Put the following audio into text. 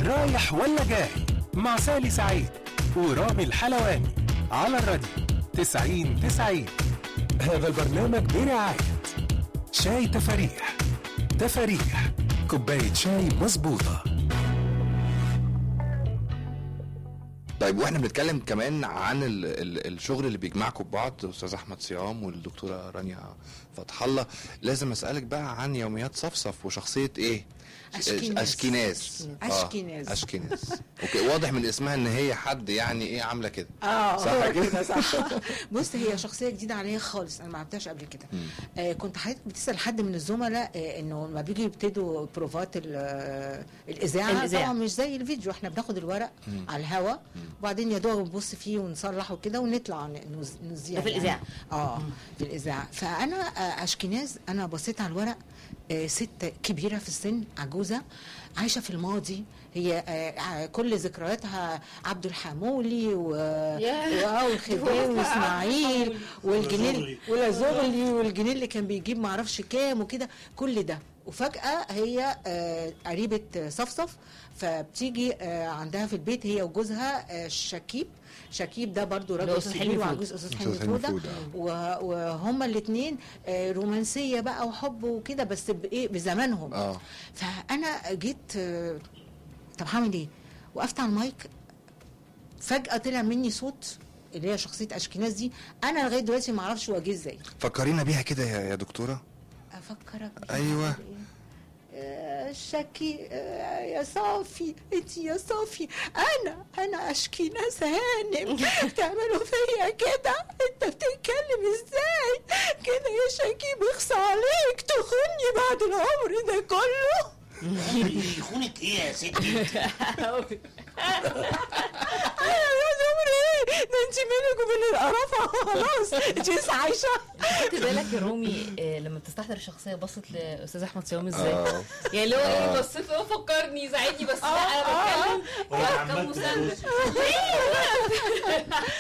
رايح ولا جاي مع سالي سعيد ورامي الحلواني على الراديو 90 90 هذا البرنامج برعاية شاي تفاريح تفاريح كوباية شاي مظبوطة طيب واحنا بنتكلم كمان عن ال ال الشغل اللي بيجمعكم ببعض الاستاذ احمد صيام والدكتوره رانيا فتح الله لازم اسالك بقى عن يوميات صفصف وشخصيه ايه أشكيناز. اشكيناز آه، أشكيناز. اشكيناز اوكي واضح من اسمها ان هي حد يعني ايه عامله كده اه صح هو كده؟ كده صح بص هي شخصيه جديده عليا خالص انا ما عرفتهاش قبل كده آه كنت حضرتك بتسال حد من الزملاء آه انه لما بيجوا يبتدوا بروفات ال- آه، الاذاعه الإذاعة. طبعا مش زي الفيديو احنا بناخد الورق على الهوا وبعدين يا دوب نبص فيه ونصلحه كده ونطلع ن- نز- نذيع ده في يعني. الإذاعة. اه في الاذاعه فانا آه اشكناز انا بصيت على الورق آه ست كبيره في السن عجوزه عايشه في الماضي هي آه كل ذكرياتها عبد الحمولي و ياه. والخديوي واسماعيل والجنيه وزغلي. والزغلي والجنيه اللي كان بيجيب معرفش كام وكده كل ده وفجأة هي آه، قريبة صفصف فبتيجي آه، عندها في البيت هي وجوزها آه، شكيب شكيب ده برضو اللي هو راجل أستاذ كبير حلمي فؤاد. وعجوز استاذ أستاذ حلمي حلمي فوده فؤاد، آه. و- وهما الاثنين رومانسيه بقى وحب وكده بس بايه بزمانهم اه فانا جيت آه، طب هعمل ايه وقفت على المايك فجاه طلع مني صوت اللي هي شخصيه اشكناز دي انا لغايه دلوقتي ما اعرفش واجيه ازاي فكرينا بيها كده يا, يا دكتوره افكرك بيها أيوة. إيه؟ آه، شكي آه، يا صافي انت يا صافي انا انا اشكي ناس هانم تعملوا فيا كده انت بتتكلم ازاي كده يا شكي بيخص عليك تخوني بعد العمر ده كله يخونك ايه يا ستي؟ ايوه يا زمري ايه ده انت منك وبين القرفه خلاص انت لسه عايشه خدت بالك يا رومي آه، لما بتستحضر الشخصيه بصت لاستاذ احمد صيام ازاي آه. يعني اللي هو ايه بصيت له فكرني ساعدني بس لا انا بتكلم هو كان عمال مساندة تبص.